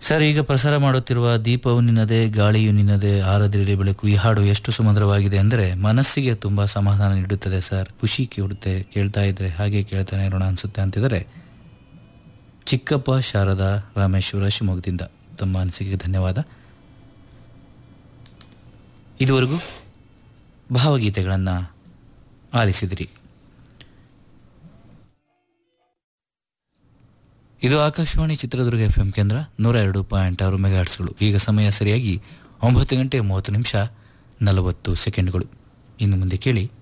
sir ಈಗ ಪ್ರಸಾರ ಮಾಡುತ್ತಿರುವ ದೀಪವು ನಿನ್ನದೇ ಗಾಳಿಯು ನಿನ್ನದೇ ಆರದಿರಲಿ ಬೆಳಕು ಈ ಹಾಡು ಎಷ್ಟು ಸುಮಧುರವಾಗಿದೆ ಅಂದರೆ ಮನಸ್ಸಿಗೆ ತುಂಬ ಸಮಾಧಾನ ನೀಡುತ್ತದೆ ಸರ್ ಖುಷಿ ಕೊಡುತ್ತೆ ಕೇಳ್ತಾ ಇದ್ರೆ ಹಾಗೆ ಕೇಳ್ತಾನೆ ಇರೋಣ ಅನಿಸುತ್ತೆ ಅಂತಿದ್ದಾರೆ ಚಿಕ್ಕಪ್ಪ ಶಾರದಾ ರಾಮೇಶ್ವರ ಶಿವಮೊಗ್ಗದಿಂದ ತಮ್ಮ ಅನಿಸಿಕೆಗೆ ಧನ್ಯವಾದ ಇದುವರೆಗೂ ಭಾವಗೀತೆಗಳನ್ನು ಆಲಿಸಿದಿರಿ ಇದು ಆಕಾಶವಾಣಿ ಚಿತ್ರದುರ್ಗ ಎಫ್ ಎಂ ಕೇಂದ್ರ ನೂರ ಎರಡು ಪಾಯಿಂಟ್ ಆರು ಮೆಗಾಟ್ಸ್ಗಳು ಈಗ ಸಮಯ ಸರಿಯಾಗಿ ಒಂಬತ್ತು ಗಂಟೆ ಮೂವತ್ತು ನಿಮಿಷ ನಲವತ್ತು ಸೆಕೆಂಡ್ಗಳು ಇನ್ನು ಮುಂದೆ ಕೇಳಿ